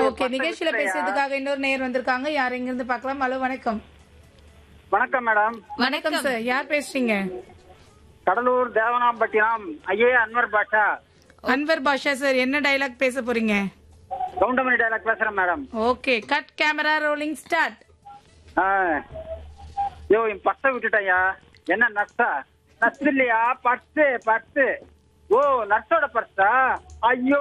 Okay நிகழ்ச்சியில பேசுறதுக்காக இன்னொரு நேர் வந்திருக்காங்க யார் எங்க இருந்து பார்க்கலாம் ஹலோ வணக்கம் வணக்கம் மேடம் வணக்கம் சார் யார் பேசுறீங்க கடலூர் தேவனாம்பட்டினம் ஐயே அன்வர் பாஷா அன்வர் பாஷா சார் என்ன டைலாக் பேச போறீங்க கவுண்டமணி டைலாக் பேசுறேன் madam okay cut camera rolling start ஆ. யோ என் பர்ஸை விட்டுட்டயா என்ன நர்ஸா நர்ஸ் இல்லையா பர்ஸு பர்ஸு ஓ நர்ஸோட பர்ஸா ஐயோ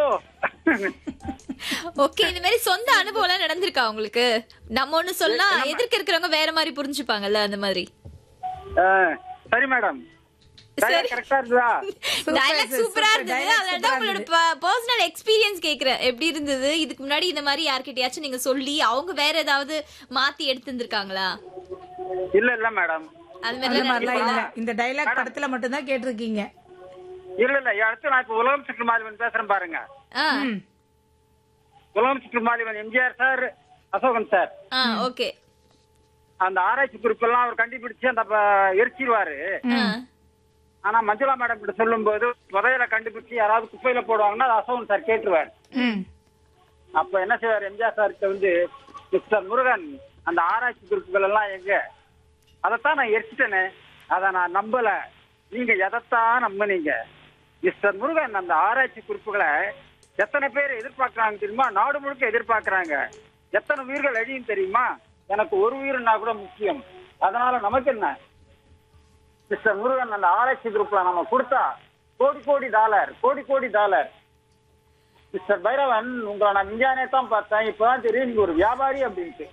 ஓகே இந்த மாதிரி சொந்த அனுபவம் எல்லாம் நடந்திருக்கா உங்களுக்கு நம்ம ஒண்ணு சொன்னா எதிர்க்க இருக்கிறவங்க வேற மாதிரி புரிஞ்சுப்பாங்கல்ல அந்த மாதிரி ஆ, சரி மேடம் சரி. கரெக்டா இருக்குதா டயலாக் sir, சூப்பரா super. இருந்தது dialogue அதனால super ஆ உங்களோட பர்சனல் எக்ஸ்பீரியன்ஸ் கேக்குறேன் எப்படி இருந்தது இதுக்கு முன்னாடி இந்த மாதிரி யார்கிட்டயாச்சும் நீங்க சொல்லி அவங்க வேற ஏதாவது மாத்தி எடுத்து இருந்திருக்காங்களா இல்ல இல்ல மேடம் அது அந்த மாதிரி மாதிரிலாம் இல்ல இந்த டைலாக் படத்துல மட்டும் தான் கேட்டிருக்கீங்க இல்ல இல்ல அடுத்து நான் இப்ப உலகம் சுற்று மாலிவன் பேசுறேன் பாருங்க ஆ ம். உலகம் சுற்று மாலிவன் எம்ஜிஆர் சார் அசோகன் சார் ஆ ஓகே அந்த ஆராய்ச்சி குறிப்பெல்லாம் அவர் கண்டுபிடிச்சு அந்த ப- எரிச்சிருவாரு ஆனா மஞ்சுளா மேடம் கிட்ட சொல்லும் போது புதையல கண்டுபிடிச்சு யாராவது குப்பையில போடுவாங்கன்னா அது அசோகன் சார் கேட்டுருவார் ம். அப்ப என்ன செய்வார் எம்ஜிஆர் சார் கிட்ட வந்து மிஸ்டர் முருகன் அந்த ஆராய்ச்சி குறிப்புகள் எல்லாம் எங்க அதைத்தான் நான் எரிச்சிட்டேனே அதை நான் நம்பல நீங்க எதைத்தான் நம்புனீங்க மிஸ்டர் முருகன் அந்த ஆராய்ச்சி குறிப்புகளை எத்தனை பேர் எதிர்பார்க்கறாங்க தெரியுமா நாடு முழுக்க எதிர்பார்க்கறாங்க எத்தனை உயிர்கள் அழியும் தெரியுமா எனக்கு ஒரு உயிர்னா கூட முக்கியம் அதனால நமக்கு என்ன மிஸ்டர் முருகன் அந்த ஆராய்ச்சி குரூப்ல நம்ம கொடுத்தா கோடி கோடி டாலர் கோடி கோடி டாலர் மிஸ்டர் பைரவன் உங்களை நான் விஞ்ஞானே தான் பார்த்தேன் இப்பதான் தெரியும் நீங்க ஒரு வியாபாரி அப்படின்ட்டு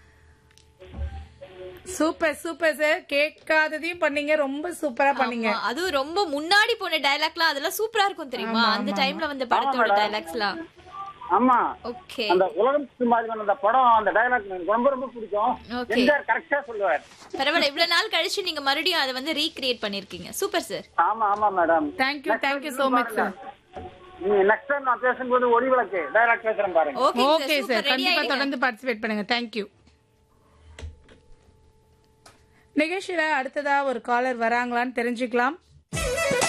சூப்பர் சூப்பர் சார் கேட்காததையும் பண்ணீங்க ரொம்ப சூப்பரா பண்ணீங்க ஆமா, அதுவும் ரொம்ப முன்னாடி போன டயலாக்லாம் அதெல்லாம் சூப்பரா இருக்கும் தெரியுமா அந்த டைம்ல வந்த படத்தோட டயலாக்ஸ்லாம் ஆமா ஓகே அந்த உலகம் சும்மாதிரி அந்த படம் அந்த டைலாக் எனக்கு ரொம்ப ரொம்ப பிடிக்கும் Okay. எம்ஜிஆர் கரெக்டா சொல்லுவார் பரவாயில்ல இவ்வளவு நாள் கழிச்சு நீங்க மறுபடியும் அதை வந்து ரீக்ரியேட் பண்ணிருக்கீங்க சூப்பர் சார் ஆமா ஆமா madam thank you thank you so much sir நீங்க நெக்ஸ்ட் டைம் நான் பேசும்போது ஒளி விளக்கு டைலாக் பேசுறேன் பாருங்க okay okay sir sir ready கண்டிப்பா ஆயிடுங்க தொடர்ந்து பார்ட்டிசிபேட் பண்ணுங்க தேங்க்யூ நிகழ்ச்சியில அடுத்ததா ஒரு காலர் வராங்களான்னு தெரிஞ்சுக்கலாம்